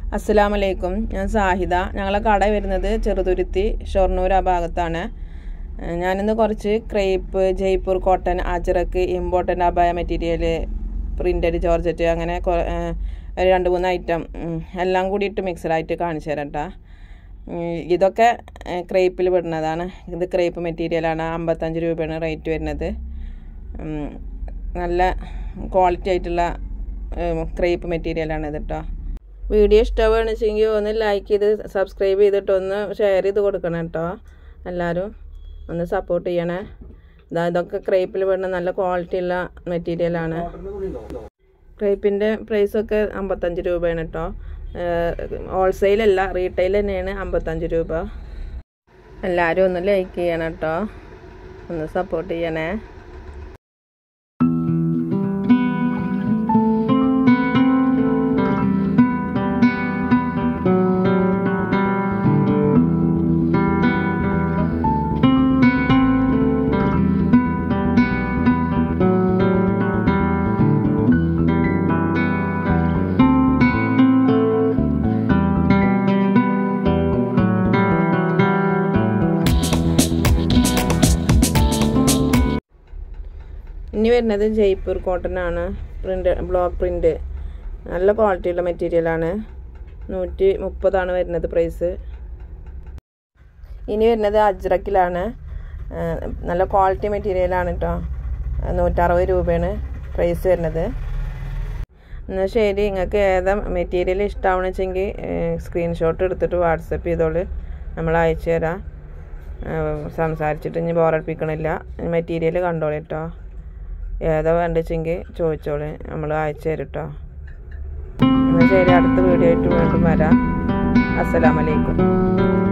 അസ്സലാമലൈക്കും ഞാൻ സാഹിദ ഞങ്ങളെ കട വരുന്നത് ചെറുതുരുത്തി ഷൊർണൂർ ആ ഭാഗത്താണ് ഏഹ് ഞാനിന്ന് കുറച്ച് crepe Jaipur cotton ajrak important അബായ മെറ്റീരിയൽ പ്രിൻ്റഡ് ജോർജറ്റ് അങ്ങനെ കൊ- ഏഹ് ഒരു രണ്ട് മൂന്ന് ഐറ്റം ഉം, എല്ലാം കൂടിയിട്ട് മിക്സഡായിട്ട് കാണിച്ചു തരാം കേട്ടോ ഇതൊക്കെ ക്രേപ്പിൽ പെടുന്നതാണ് ഇത് ക്രേപ്പ് മെറ്റീരിയലാണ് അമ്പത്തഞ്ച് രൂപയാണ് റേറ്റ് വരുന്നത് ഉം, നല്ല ക്വാളിറ്റി ആയിട്ടുള്ള ക്രേപ്പ് മെറ്റീരിയലാണ് ഇത് കേട്ടോ വീഡിയോ ഇഷ്ടമാണെന്ന് വെച്ചെങ്കിൽ ഒന്ന് ലൈക്ക് ചെയ്ത് സബ്സ്ക്രൈബ് ചെയ്തിട്ട് ഒന്ന് ഷെയർ ചെയ്ത് കൊടുക്കണം കേട്ടോ എല്ലാവരും ഒന്ന് സപ്പോർട്ട് ചെയ്യണേ ഇതാ ഇതൊക്കെ ക്രേപ്പിൽ പെടുന്ന നല്ല ക്വാളിറ്റി ഉള്ള മെറ്റീരിയലാണ് ക്രേപ്പിൻ്റെ പ്രൈസൊക്കെ അമ്പത്തഞ്ച് രൂപയാണ് കേട്ടോ ഹോൾസെയിൽ അല്ല റീറ്റെയിൽ തന്നെയാണ് അമ്പത്തഞ്ച് രൂപ എല്ലാവരും ഒന്ന് ലൈക്ക് ചെയ്യണം കേട്ടോ ഒന്ന് സപ്പോർട്ട് ചെയ്യണേ ഇനി വരുന്നത് ജയ്പൂർ കോട്ടൺ ആണ് പ്രിൻ്റ് ബ്ലോക്ക് പ്രിൻ്റ് നല്ല ക്വാളിറ്റിയുള്ള മെറ്റീരിയലാണ് നൂറ്റി മുപ്പതാണ് വരുന്നത് പ്രൈസ് ഇനി വരുന്നത് അജ്രക്കിലാണ് ആ, നല്ല ക്വാളിറ്റി മെറ്റീരിയലാണ് കേട്ടോ നൂറ്ററുപത് രൂപയാണ് പ്രൈസ് വരുന്നത് എന്നാൽ ശരി നിങ്ങൾക്ക് ഏതാ മെറ്റീരിയൽ ഇഷ്ടമാണെന്ന് വെച്ചെങ്കിൽ സ്ക്രീൻഷോട്ട് എടുത്തിട്ട് വാട്സപ്പ് ചെയ്തോളൂ നമ്മൾ അയച്ചു തരാം ആ, സംസാരിച്ചിട്ട് ഇനി ബോറടിപ്പിക്കണില്ല മെറ്റീരിയൽ കണ്ടോളൂ കേട്ടോ ഏതാ വേണ്ടതെങ്കിൽ ചോദിച്ചോളൂ നമ്മൾ അയച്ചു തരും കേട്ടോ എന്നാൽ ശരി അടുത്ത വീഡിയോ ആയിട്ട് വീണ്ടും വരാം അസ്സലാമലൈക്കും